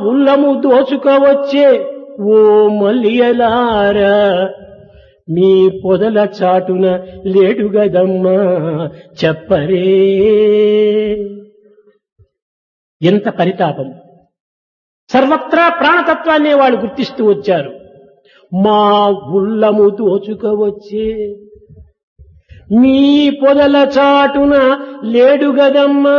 ఉల్లము దోచుకోవచ్చే ఓ మల్లియలారా మీ పొదల చాటున లేడు గదమ్మా చెప్పరే ఎంత పరితాపం సర్వత్రా ప్రాణతత్వాన్ని వాళ్ళు గుర్తిస్తూ వచ్చారు మా ఉల్లము దోచుకోవచ్చే మీ పొదల చాటున లేడు గదమ్మా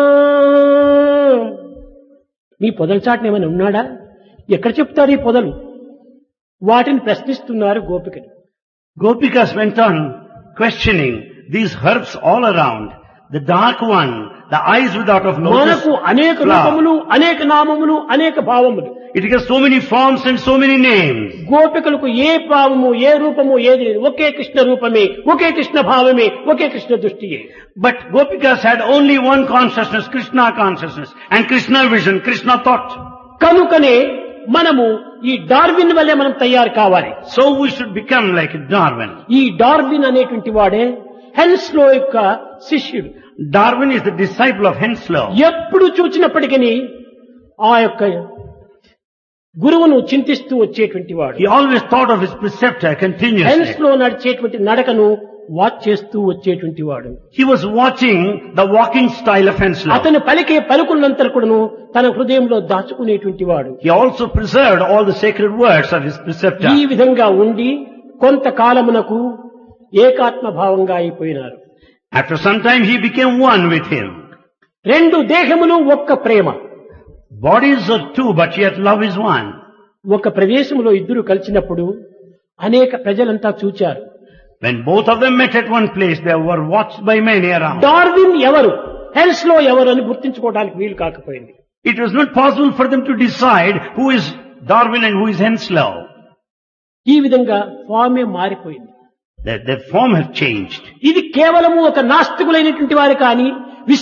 మీ పొదల చాటున ఏమైనా ఉన్నాడా ఎక్కడ చెప్తారు ఈ పొదలు వాటిని ప్రశ్నిస్తున్నారు గోపికలు Gopikas went on questioning these herbs all around. The dark one, the eyes without of lotus. మనకు అనేక flower. రూపములు అనేక నామములు అనేక భావములు It has so many forms and so many names. గోపికలకు ఏ భావము ఏ రూపము ఏది లేదు ఒకే కృష్ణ రూపమే ఒకే కృష్ణ భావమే ఒకే Krishna దృష్టియే But Gopikas had only one consciousness, Krishna consciousness, and Krishna vision, Krishna thought. కనుకనే మనము ఈ డార్విన్ వల్లే మనం తయారు కావాలి So we should become like Darwin. ఈ డార్విన్ అనేటువంటి వాడే హెల్స్లో యొక్క శిష్యుడు Darwin is the disciple of Henslow. ఎప్పుడు చూచినప్పటికీ ఆ యొక్క గురువును చింతిస్తూ వచ్చేటువంటి వాడు He always thought of his preceptor continuously. హెల్స్ లో నడిచేటువంటి నడకను వాచ్ చేస్తూ వచ్చేటువంటి వాడు He was watching the walking style of Henslow. అతను పలికే పలుకులంతా కూడాను తన హృదయంలో దాచుకునేటువంటి వాడు He also preserved all the sacred words of his preceptor. ఈ విధంగా ఉండి కొంతకాలమునకు ఏకాత్మ భావంగా అయిపోయినారు After some time he became one with him. రెండు దేహములు ఒక్క ప్రేమ Bodies are two, but yet love is one. ఒక ప్రదేశంలో ఇద్దరు కలిసినప్పుడు అనేక ప్రజలంతా చూచారు When both of them met at one place, they were watched by many around. Darwin ఎవరు హెల్స్ లో ఎవరు అని గుర్తించుకోవడానికి వీలు కాకపోయింది It was not possible for them to decide who is Darwin and who is Henslow. ఈ విధంగా ఫామే మారిపోయింది Their, their form have changed. ఇది కేవలము ఒక నాస్తికులైనటువంటి వారు కానీ